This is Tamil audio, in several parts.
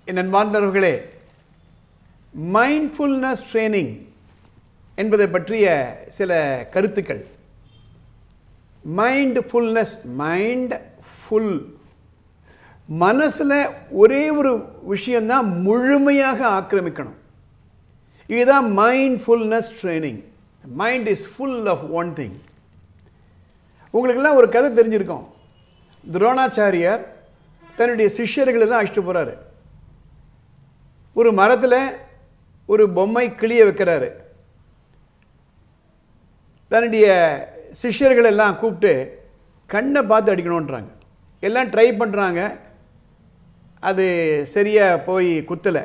என் அன்பார்ந்தவர்களே மைண்ட்ஃபுல்னஸ் ட்ரைனிங் என்பதை பற்றிய சில கருத்துக்கள் மைண்ட் ஃபுல்னஸ் மைண்ட் ஃபுல் மனசில் ஒரே ஒரு விஷயந்தான் முழுமையாக ஆக்கிரமிக்கணும் இதுதான் mindfulness training mind is full of one thing உங்களுக்கெல்லாம் ஒரு கதை தெரிஞ்சிருக்கும் துரோணாச்சாரியார் தன்னுடைய சிஷ்யர்கள் எல்லாம் அழைச்சிட்டு போகிறாரு ஒரு மரத்தில் ஒரு பொம்மை கிளிய வைக்கிறாரு தன்னுடைய சிஷ்யர்கள் எல்லாம் கூப்பிட்டு கண்ணை பார்த்து அடிக்கணுன்றாங்க எல்லாம் ட்ரை பண்ணுறாங்க அது சரியாக போய் குத்தலை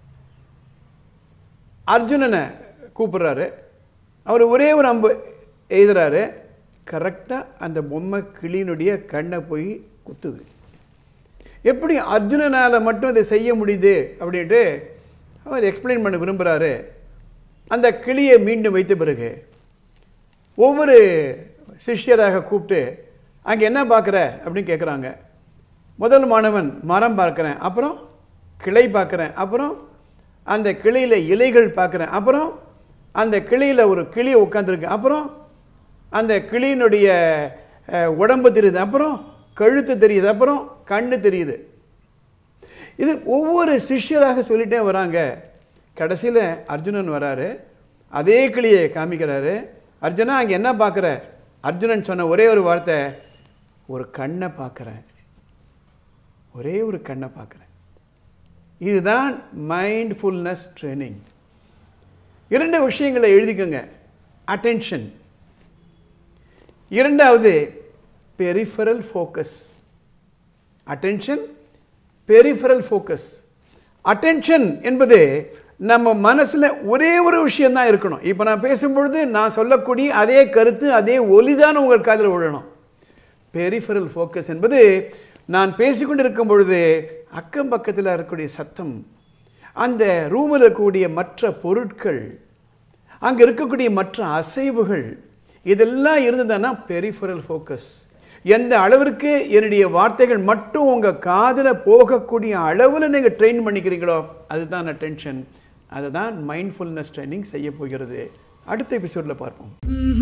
அர்ஜுனனை கூப்பிடுறாரு அவர் ஒரே ஒரு அம்பு எழுதுறாரு கரெக்டாக அந்த பொம்மை கிளியினுடைய கண்ணை போய் குத்துது எப்படி அர்ஜுனனால் மட்டும் இதை செய்ய முடியுது அப்படின்ட்டு அவர் எக்ஸ்பிளைன் பண்ண விரும்புகிறாரு அந்த கிளியை மீண்டும் வைத்த பிறகு ஒவ்வொரு சிஷ்யராக கூப்பிட்டு அங்கே என்ன பார்க்குற அப்படின்னு கேட்குறாங்க முதல் மாணவன் மரம் பார்க்குறேன் அப்புறம் கிளை பார்க்குறேன் அப்புறம் அந்த கிளையில் இலைகள் பார்க்குறேன் அப்புறம் அந்த கிளையில் ஒரு கிளி உட்காந்துருக்கு அப்புறம் அந்த கிளியினுடைய அஹ், உடம்பு தெரியுது அப்புறம் கழுத்து தெரியுது அப்புறம் கண்ணு தெரியுது இது ஒவ்வொரு சிஷ்யராக சொல்லிட்டே வராங்க கடைசியில் அர்ஜுனன் வராரு அதே கிளியை காமிக்கிறாரு அர்ஜுனா அங்கே என்ன பார்க்குற அர்ஜுனன் சொன்ன ஒரே ஒரு வார்த்தை ஒரு கண்ணை பார்க்குறேன் ஒரே ஒரு கண்ணை பார்க்குறேன் இதுதான் மைண்ட்ஃபுல்னஸ் ட்ரைனிங் இரண்டு விஷயங்களை எழுதிக்கோங்க அட்டென்ஷன் இரண்டாவது peripheral focus attention peripheral focus attention என்பது நம்ம மனசில் ஒரே ஒரு விஷயந்தான் இருக்கணும் இப்போ நான் பேசும்பொழுது நான் சொல்லக்கூடிய அதே கருத்து அதே ஒலிதான் உங்கள் காதில் விழணும் பெரிஃபரல் ஃபோக்கஸ் என்பது நான் பேசிக்கொண்டு இருக்கும் பொழுது அக்கம் பக்கத்தில் இருக்கக்கூடிய சத்தம் அந்த ரூமில் இருக்கக்கூடிய மற்ற பொருட்கள் அங்கே இருக்கக்கூடிய மற்ற அசைவுகள் இதெல்லாம் இருந்ததுன்னா பெரிஃபரல் ஃபோக்கஸ் எந்த அளவிற்கு என்னுடைய வார்த்தைகள் மட்டும் உங்கள் காதில் போகக்கூடிய அளவில் நீங்கள் ட்ரெயின் பண்ணிக்கிறீங்களோ அதுதான் அட்டென்ஷன் அதை தான் மைண்ட்ஃபுல்னஸ் ட்ரைனிங் செய்ய போகிறது அடுத்த எபிசோடில் பார்ப்போம்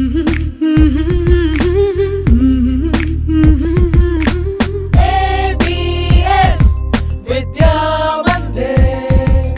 ABS Vidya Mandir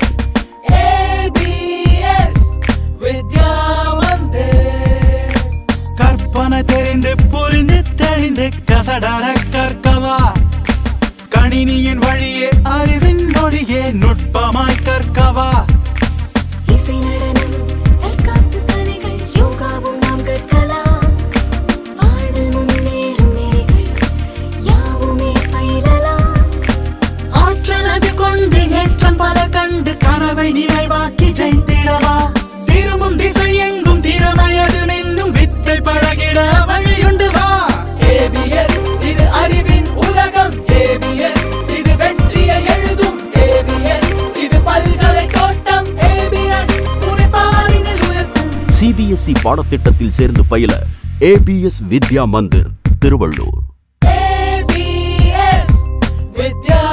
ABS Vidya Mandir கற்பனை தெரிந்து புரிந்து தெளிந்து கசடர கற்கவா கணினியின் வழியே அறிவின் மொழியே நுட்பமாய் கற்கவா இசை நடனம் தற்காப்பு கலைகள் யோகாவும் நாம் கற்கலாம் வாழ்வில் முன்னேறும் நெறிகள் யாவுமே பயிலலாம் ஆற்றல் அது கொண்டு ஏற்றம் பல கண்டு கனவை நிறைவாக்கி ஜெயித்திடவா திரும்பும் திசை எங்கும் திறமையது மின்னும் வித்தை பழகிட வழியுண்டு வா ABS இது அறிவின் உலகம் ABS இது வெற்றியை எழுதும் ABS இது பல்கலை தோட்டம் ABS உன்னை பாரினில் உயர்த்தும் சிபிஎஸ்இ பாடத்திட்டத்தில் சேர்ந்து பயில ABS Vidya Mandir Thiruvallur ABS Vidya